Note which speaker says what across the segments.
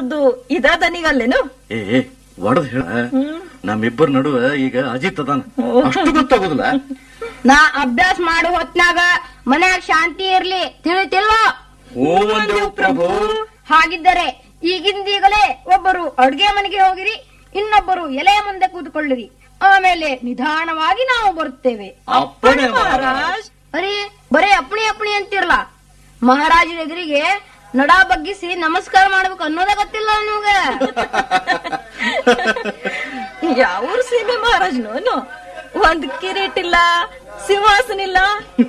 Speaker 1: ಹೊಡೆದದ್ದು ಇದ ದನಿಗಲ್ಲೇನು
Speaker 2: ಏ ಒಡದ್ ಹೇಳ ನಮ್ಮಿಬ್ಬರ ನಡುವ ಈಗ ಅಜಿತ್ ಅದಾನ ಅಷ್ಟು ಗೊತ್ತಾಗೋದಿಲ್ಲ
Speaker 3: ನಾ ಅಭ್ಯಾಸ ಮಾಡೋ ಹೊತ್ನಾಗ ಮನ್ಯಾಗ ಶಾಂತಿ ಇರ್ಲಿ ತಿಳಿತಿಲ್ವೋ
Speaker 2: ಓ ಒಂದು ಪ್ರಭು
Speaker 3: ಹಾಗಿದ್ದರೆ ಈಗಿಂದೀಗಲೇ ಒಬ್ಬರು ಅಡ್ಗೆ ಮನೆಗೆ ಹೋಗಿರಿ ಇನ್ನೊಬ್ಬರು ಎಲೆ ಮುಂದೆ ಕೂತ್ಕೊಳ್ಳಿರಿ ಆಮೇಲೆ ನಿಧಾನವಾಗಿ ನಾವು ಬರುತ್ತೇವೆ
Speaker 2: ಅಪ್ಪಣೆ
Speaker 1: ಮಹಾರಾಜ್
Speaker 3: ಅರೆ ಬರೇ ಅಪ್ಪಣಿ ಅಪ್ಪಣಿ ಅಂತಿರಲ್ಲ ಮಹಾರಾಜರ ಎದುರಿಗೆ ನಡಾ ಬಗ್ಗಿಸಿ ನಮಸ್ಕಾರ ಮಾಡ್ಬೇಕು ಅನ್ನೋದೇ ಗೊತ್ತಿಲ್ಲ ನಿಮ್ಗ
Speaker 1: ಯಾವ ಸೀಮೆ ಮಹಾರಾಜ್ನು ಒಂದ್ ಕಿರೀಟ್ ಇಲ್ಲ ಸಿಂಹಾಸನ ಇಲ್ಲ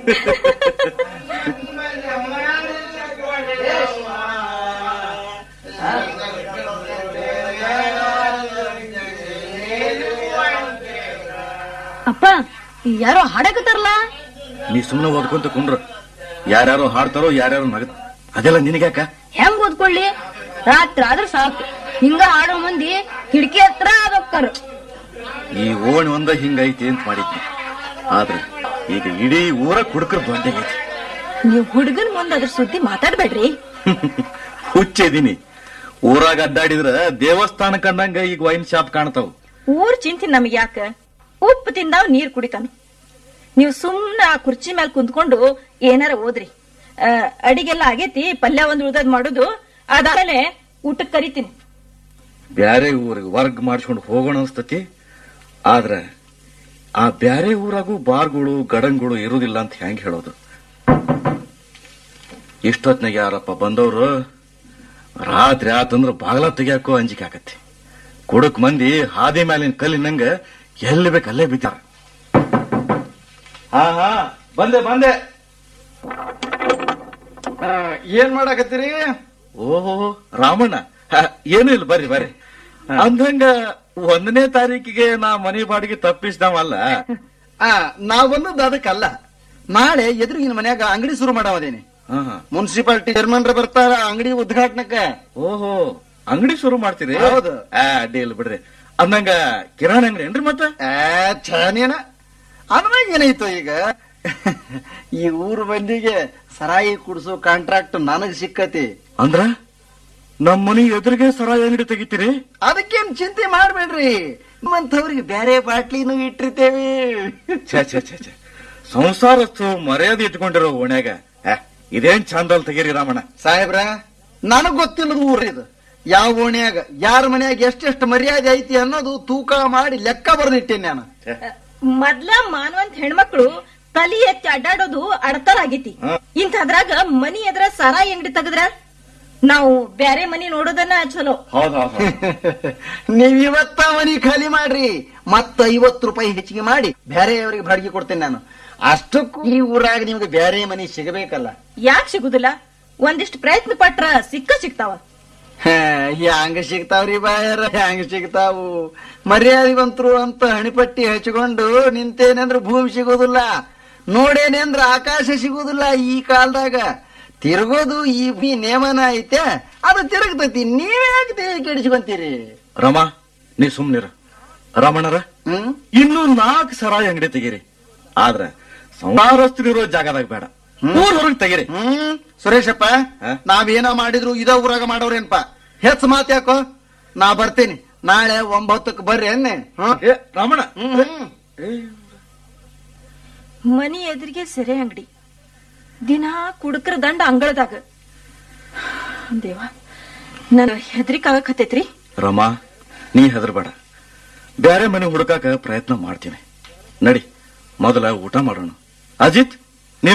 Speaker 3: ಅಪ್ಪ ಯಾರೋ ಹಾಡಕತ್ತಾರಲ್ಲ
Speaker 2: ನೀ ಸುಮ್ಮನೆ ಓದ್ಕೊಂತ ಕುಂಡ್ರ ಯಾರ್ಯಾರು ಹಾಡ್ತಾರೋ ಯಾರ್ಯಾರು ನಗತ್ ಅದೆಲ್ಲ ನಿನಗ್ಯಾಕ
Speaker 3: ಹೆಂಗ್ ಓದ್ಕೊಳ್ಳಿ ರಾತ್ರಿ ಆದ್ರೆ ಸಾಕು ಹಿಂಗ ಹಾಡೋ ಮಂದಿ ಕಿಟಕಿ ಹತ್ರ ಅದೊಕ್ಕರು
Speaker 2: ಈ ಓಣಿ ಒಂದ ಹಿಂಗೈತಿ ಅಂತ ಮಾಡಿದ್ನಿ ಆದ್ರೆ ಈಗ ಇಡೀ ಊರ ಕುಡುಕರ್ ದೊಡ್ಡಗೈತಿ
Speaker 1: ನೀವ್ ಹುಡುಗನ್ ಮುಂದ್ ಅದ್ರ ಸುದ್ದಿ ಮಾತಾಡ್ಬೇಡ್ರಿ
Speaker 2: ಹುಚ್ಚಿದೀನಿ ಊರಾಗ ಅಡ್ಡಾಡಿದ್ರ ದೇವಸ್ಥಾನ ಕಂಡಂಗ ಈಗ ವೈನ್ ಶಾಪ್ ಕಾಣ್ತಾವ್
Speaker 1: ಊರ್ ಚಿಂತೆ ನಮಗ್ ಯಾಕ ಉಪ್ಪು ತಿಂದಾವ್ ನೀರ್ ಕುಡಿತಾನು ನೀವ್ ಸುಮ್ನ ಆ ಕುರ್ಚಿ ಮೇಲೆ ಕುಂತ್ಕೊಂಡು ಏನಾರ ಓದ್ರಿ ಆ, ಅಡಿಗೆಲ್ಲ ಆಗೇತಿ ಪಲ್ಯ ಒಂದ್ ಉಳ್ದದ್ ಮಾಡುದು ಅದಾದ್ಮೇಲೆ ಊಟಕ್ ಕರಿತೀನಿ
Speaker 2: ಬ್ಯಾರೆ ಊರಿಗೆ ವರ್ಗ್ ಮಾಡಿಸ್ಕೊಂಡು ಹೋಗೋಣ ಅನ್ಸ್ತತಿ ಆದ್ರ ಆ ಬ್ಯಾರೆ ಊರಾಗೂ ಬಾರ್ಗಳು ಗಡಂಗಳು ಇರುದಿಲ್ಲ ಅಂತ ಹೆಂಗ್ ಹೇಳೋದು ಇಷ್ಟೊತ್ನಾಗ ಯಾರಪ್ಪ ಬಂದವ್ರು ರಾತ್ರಿ ಆತಂದ್ರ ಬಾಗ್ಲ ತೆಗಿಯಾಕೋ ಅಂಜಿಕೆ ಆಗತ್ತೆ ಕುಡಕ್ ಮಂದಿ ಹಾದಿ ಮ್ಯಾಲಿನ ಕಲ್ಲಿನಂಗ ಎಲ್ಲಿ ಬೇಕು ಅಲ್ಲೇ ಬಿದ್ದಾರ ಹಾ ಹಾ ಬಂದೆ ಬಂದೆ
Speaker 4: ಆ, ಏನ್ ಮಾಡಾಕತ್ತೀರಿ
Speaker 2: ಓಹೋ ರಾಮಣ್ಣ ಹ, ಏನೂ ಇಲ್ಲ ಬರ್ರಿ ಬರ್ರಿ ಅಂದಂಗ ಒಂದನೇ ತಾರೀಕಿಗೆ ನಾ ಮನೆ ಬಾಡಿಗೆ ತಪ್ಪಿಸ್ದವಲ್ಲ
Speaker 4: ಆ ನಾವ್ ಬಂದದ್ದು ಅದಕ್ಕಲ್ಲ ನಾಳೆ ಎದುರಿಗಿನ ಮನ್ಯಾಗ ಅಂಗಡಿ ಶುರು ಮಾಡಾವದೇನಿ
Speaker 2: ಹಾ, ಹಾ.
Speaker 4: ಮುನ್ಸಿಪಾಲಿಟಿ ಚೇರ್ಮನ್ ಬರ್ತಾರ ಅಂಗಡಿ ಉದ್ಘಾಟನಕ್ಕ
Speaker 2: ಓಹೋ ಅಂಗಡಿ ಶುರು ಮಾಡ್ತೀರಿ
Speaker 4: ಹೌದು.
Speaker 2: ಆ, ಅಡ್ಡಿ ಇಲ್ಲ ಬಿಡ್ರಿ ಅಂದಂಗ ಕಿರಾಣಿ ಅಂಗಡಿ ಏನ್ರಿ ಮತ್ತ
Speaker 4: ಆ, ಛಾನೇನ ಅದ್ರಾಗ ಏನಾಯ್ತು ಈಗ ಈ ಊರು ಮಂದಿಗೆ ಸರಾಯಿ ಕುಡಿಸೋ ಕಾಂಟ್ರಾಕ್ಟ್ ನನಗ್ ಸಿಕ್ಕತಿ
Speaker 2: ಅಂದ್ರ ನಮ್ ಮನಿ ಎದುರಿಗೆ ಸರಾಯಿ ಅಂಗಡಿ ತೆಗಿತೀರಿ
Speaker 4: ಅದಕ್ಕೇನ್ ಚಿಂತೆ ಮಾಡ್ಬೇಡ್ರಿ ನಿಮ್ಮಂಥವ್ರಿಗೆ ಬೇರೆ ಬಾಟ್ಲಿನೂ ಇಟ್ಟಿರ್ತೇವಿ
Speaker 2: ಛೇ ಛೇ ಛೇ ಛೇ ಸಂಸಾರಸ್ತು ಮರ್ಯಾದೆ ಇಟ್ಕೊಂಡಿರೋ ಓಣ್ಯಾಗ ಆ, ಇದೇನ್ ಚಂದಲ್ ತೆಗೀರಿ ರಾಮಣ್ಣ
Speaker 4: ಸಾಹೇಬ್ರ ನನಗ್ ಗೊತ್ತಿಲ್ಲದ ಊರ್ ಇದು ಯಾವ ಓಣ್ಯಾಗ ಯಾರ ಮನ್ಯಾಗ ಎಷ್ಟೆಷ್ಟು ಮರ್ಯಾದೆ ಐತಿ ಅನ್ನೋದು ತೂಕ ಮಾಡಿ ಲೆಕ್ಕ ಬರ್ದಿಟ್ಟೇನೆ ನಾನು
Speaker 2: ಛೇ.
Speaker 1: ಮೊದ್ಲ ಮಾನವಂತ ಹೆಣ್ಮಕ್ಳು ತಲಿ ಎತ್ತಿ ಅಡ್ಡಾಡೋದು ಅಡತಲ್ ಆಗೈತಿ
Speaker 2: ಹಾ.
Speaker 1: ಇಂಥದ್ರಾಗ ಮನಿ ಎದ್ರ ಸಾರಾಯಿ ಅಂಗಡಿ ತೆಗದ್ರ ನಾವು ಬ್ಯಾರೆ ಮನಿ ನೋಡೋದನ್ನ ಚಲೋ
Speaker 2: ಹೌದ್ ಹೌದ್ ಹೌದ್.
Speaker 4: ನೀವ್ ಇವತ್ತ ಮನಿ ಖಾಲಿ ಮಾಡ್ರಿ ಮತ್ತ ಐವತ್ತು ರೂಪಾಯಿ ಹೆಚ್ಚಿಗೆ ಮಾಡಿ ಬೇರೆಯವರಿಗೆ ಬಾಡಿಗೆ ಕೊಡ್ತೇನೆ ನಾನು ಅಷ್ಟಕ್ಕೂ ಈ ಊರಾಗ ನಿಮ್ಗೆ ಬೇರೆ ಮನಿ ಸಿಗಬೇಕಲ್ಲ
Speaker 1: ಯಾಕೆ ಸಿಗುದಿಲ್ಲ ಒಂದಿಷ್ಟು ಪ್ರಯತ್ನ ಪಟ್ರ ಸಿಕ್ಕ ಸಿಗ್ತಾವ
Speaker 4: ಹ್ಯಾಂಗ ಸಿಗ್ತಾವ್ರಿ ಬಾಯರ ಹ್ಯಾಂಗ ಸಿಗ್ತಾವು ಮರ್ಯಾದಿವಂತರು ಅಂತ ಹಣಿಪಟ್ಟಿ ಹಚ್ಕೊಂಡು ನಿಂತೇನೆಂದ್ರ ಭೂಮಿ ಸಿಗೋದಿಲ್ಲ ನೋಡೇನೆಂದ್ರ ಆಕಾಶ ಸಿಗೋದಿಲ್ಲ ಈ ಕಾಲದಾಗ ತಿರುಗೋದು ಈ ಈ ನೇಮನ ಐತೆ ಅದು ತಿರುಗ್ತೈತಿ ನೀವ್ಯಾಕೆ ದೇಹ ಕೆಡಿಸ್ಕೊಂತೀರಿ
Speaker 2: ರಮಾ ನೀ ಸುಮ್ನಿರ ರಾಮಣ್ಣರ
Speaker 4: ಹ್ಮ್
Speaker 2: ಇನ್ನು ನಾಲ್ಕು ಸರಾಯಿ ಅಂಗಡಿ ತೆಗೀರಿ ಆದ್ರ ಸಂಸಾರಸ್ಥರಿರೋ ಜಾಗದಾಗ ಬೇಡ ಊರ್ ಹೊರಗ್ ತೆಗೀರಿ
Speaker 4: ಹ್ಮ್ ಸುರೇಶಪ್ಪ
Speaker 2: ಹ?
Speaker 4: ನಾವೇನ ಮಾಡಿದ್ರು ಇದ ಊರಾಗ ಮಾಡೋರೇನ್ಪ ಹೆಚ್ಚ ಮಾತ್ ಯಾಕೋ ನಾ ಬರ್ತೇನೆ ನಾಳೆ ಒಂಬತ್ತಕ್ಕೆ ಬರ್ರಿ ಅನ್ನೆ ಹ್ಮ್
Speaker 2: ಏ ರಾಮಣ್ಣ
Speaker 4: ಹ್ಮ್
Speaker 2: ಏ,
Speaker 1: ಮನಿ ಎದುರಿಗೆ ಸೆರೆ ಅಂಗಡಿ ದಿನಾ ಕುಡುಕ್ರ ದಂಡ ಅಂಗಳದಾಗ ದೇವ ನನ್ ಹೆದರಿಕೆ ಆಗಕತ್ತೈತ್ರಿ
Speaker 2: ರಮಾ ನೀ ಹೆದರ್ಬೇಡ ಬ್ಯಾರೆ ಮನೆ ಹುಡುಕಾಕ ಪ್ರಯತ್ನ ಮಾಡ್ತೀನಿ ನಡಿ ಮೊದಲ ಊಟ ಮಾಡೋಣ ಅಜಿತ್